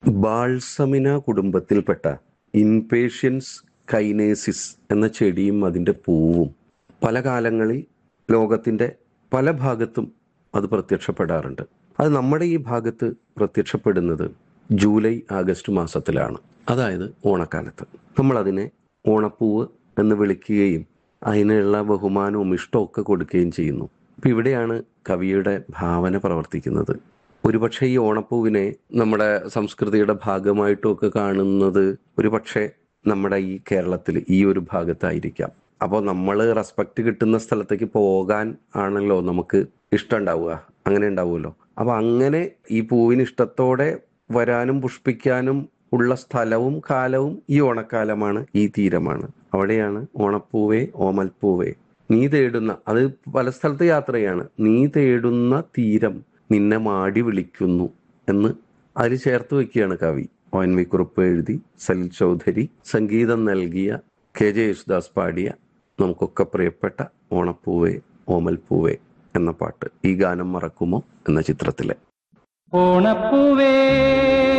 ബാൾസമിന കുടുംബത്തിൽപ്പെട്ട ഇൻപേഷ്യൻസ് കൈനേസിസ് എന്ന ചെടിയും അതിൻ്റെ പൂവും പല കാലങ്ങളിൽ ലോകത്തിൻ്റെ പല ഭാഗത്തും അത് പ്രത്യക്ഷപ്പെടാറുണ്ട് അത് നമ്മുടെ ഈ ഭാഗത്ത് പ്രത്യക്ഷപ്പെടുന്നത് ജൂലൈ ആഗസ്റ്റ് മാസത്തിലാണ് അതായത് ഓണക്കാലത്ത് നമ്മളതിനെ ഓണപ്പൂവ് എന്ന് വിളിക്കുകയും അതിനുള്ള ബഹുമാനവും ഇഷ്ടമൊക്കെ കൊടുക്കുകയും ചെയ്യുന്നു അപ്പം ഇവിടെയാണ് കവിയുടെ ഭാവന പ്രവർത്തിക്കുന്നത് ഒരുപക്ഷെ ഈ ഓണപ്പൂവിനെ നമ്മുടെ സംസ്കൃതിയുടെ ഭാഗമായിട്ടൊക്കെ കാണുന്നത് ഒരുപക്ഷെ നമ്മുടെ ഈ കേരളത്തിൽ ഈ ഒരു ഭാഗത്തായിരിക്കാം അപ്പോൾ നമ്മൾ റെസ്പെക്റ്റ് കിട്ടുന്ന സ്ഥലത്തേക്ക് പോകാൻ ആണല്ലോ നമുക്ക് ഇഷ്ടം ഉണ്ടാവുക അങ്ങനെ ഉണ്ടാവുമല്ലോ അപ്പൊ അങ്ങനെ ഈ പൂവിന് ഇഷ്ടത്തോടെ വരാനും പുഷ്പിക്കാനും ഉള്ള സ്ഥലവും കാലവും ഈ ഓണക്കാലമാണ് ഈ തീരമാണ് അവിടെയാണ് ഓണപ്പൂവേ ഓമൽപ്പൂവേ നീ തേടുന്ന അത് പല സ്ഥലത്ത് യാത്രയാണ് നീ തേടുന്ന തീരം നിന്നെ മാടി വിളിക്കുന്നു എന്ന് അതിൽ ചേർത്ത് വെക്കുകയാണ് കവി ഒ എൻ വി കുറുപ്പ് എഴുതി സലിൽ ചൗധരി സംഗീതം നൽകിയ കെ ജെ യേശുദാസ് പാടിയ നമുക്കൊക്കെ പ്രിയപ്പെട്ട ഓണപ്പൂവേ ഓമൽപ്പൂവേ എന്ന പാട്ട് ഈ ഗാനം മറക്കുമോ എന്ന ചിത്രത്തിലെ ഓണപ്പൂവേ